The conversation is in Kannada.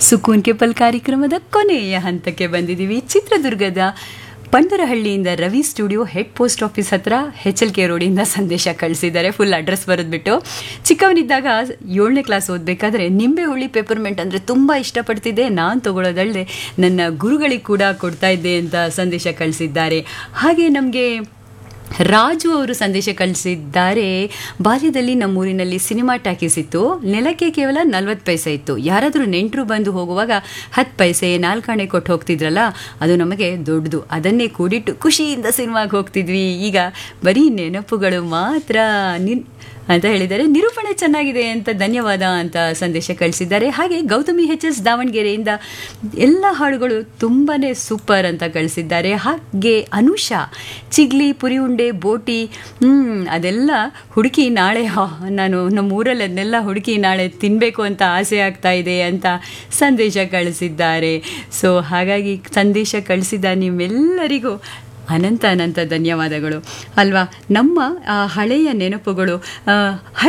ಸುಕೂನ್ ಕೆಪಲ್ ಕಾರ್ಯಕ್ರಮದ ಕೊನೆಯ ಹಂತಕ್ಕೆ ಬಂದಿದ್ದೀವಿ ಚಿತ್ರದುರ್ಗದ ಪಂಡರಹಳ್ಳಿಯಿಂದ Ravi studio head post office ಹತ್ರ ಹೆಚ್ ಎಲ್ ಕೆ ರೋಡಿಂದ ಸಂದೇಶ ಕಳಿಸಿದ್ದಾರೆ ಫುಲ್ ಅಡ್ರೆಸ್ ಬರೆದ್ಬಿಟ್ಟು ಚಿಕ್ಕವನಿದ್ದಾಗ ಏಳನೇ ಕ್ಲಾಸ್ ಓದಬೇಕಾದ್ರೆ ನಿಂಬೆ ಹುಳಿ ಪೇಪರ್ಮೆಂಟ್ ಅಂದರೆ ತುಂಬ ಇಷ್ಟಪಡ್ತಿದ್ದೆ ನಾನು ತಗೊಳ್ಳೋದಲ್ಲದೆ ನನ್ನ ಗುರುಗಳಿಗೆ ಕೂಡ ಕೊಡ್ತಾ ಇದ್ದೆ ಅಂತ ಸಂದೇಶ ಕಳಿಸಿದ್ದಾರೆ ಹಾಗೆ ನಮಗೆ ರಾಜು ಅವರು ಸಂದೇಶ ಕಳಿಸಿದ್ದಾರೆ ಬಾಲ್ಯದಲ್ಲಿ ನಮ್ಮೂರಿನಲ್ಲಿ ಸಿನಿಮಾ ಟ್ಯಾಕೀಸ್ ಇತ್ತು ನೆಲಕ್ಕೆ ಕೇವಲ ನಲ್ವತ್ತು ಪೈಸೆ ಇತ್ತು ಯಾರಾದರೂ ನೆಂಟರು ಬಂದು ಹೋಗುವಾಗ ಹತ್ತು ಪೈಸೆ ನಾಲ್ಕಾಣೆ ಕೊಟ್ಟು ಹೋಗ್ತಿದ್ರಲ್ಲ ಅದು ನಮಗೆ ದೊಡ್ಡದು ಅದನ್ನೇ ಕೂಡಿಟ್ಟು ಖುಷಿಯಿಂದ ಸಿನಿಮಾಗೆ ಹೋಗ್ತಿದ್ವಿ ಈಗ ಬರೀ ನೆನಪುಗಳು ಮಾತ್ರ ನಿನ್ ಅಂತ ಹೇಳಿದ್ದಾರೆ ನಿರೂಪಣೆ ಚೆನ್ನಾಗಿದೆ ಅಂತ ಧನ್ಯವಾದ ಅಂತ ಸಂದೇಶ ಕಳಿಸಿದ್ದಾರೆ ಹಾಗೆ ಗೌತಮಿ ಎಚ್ ಎಸ್ ದಾವಣಗೆರೆಯಿಂದ ಎಲ್ಲ ಹಾಡುಗಳು ತುಂಬಾ ಸೂಪರ್ ಅಂತ ಕಳಿಸಿದ್ದಾರೆ ಹಾಗೆ ಅನುಷಾ ಚಿಗ್ಲಿ ಪುರಿ ಉಂಡೆ ಬೋಟಿ ಹ್ಮ್ ಅದೆಲ್ಲ ಹುಡುಕಿ ನಾಳೆ ಹಾ, ನಾನು ನಮ್ಮ ಊರಲ್ಲಿ ಅದನ್ನೆಲ್ಲ ಹುಡುಕಿ ನಾಳೆ ತಿನ್ನಬೇಕು ಅಂತ ಆಸೆ ಆಗ್ತಾ ಇದೆ ಅಂತ ಸಂದೇಶ ಕಳಿಸಿದ್ದಾರೆ ಸೊ ಹಾಗಾಗಿ ಸಂದೇಶ ಕಳಿಸಿದ ನಿಮ್ಮೆಲ್ಲರಿಗೂ ಅನಂತ ಅನಂತ ಧನ್ಯವಾದಗಳು ಅಲ್ವಾ ನಮ್ಮ ಆ ಹಳೆಯ ನೆನಪುಗಳು ಆ,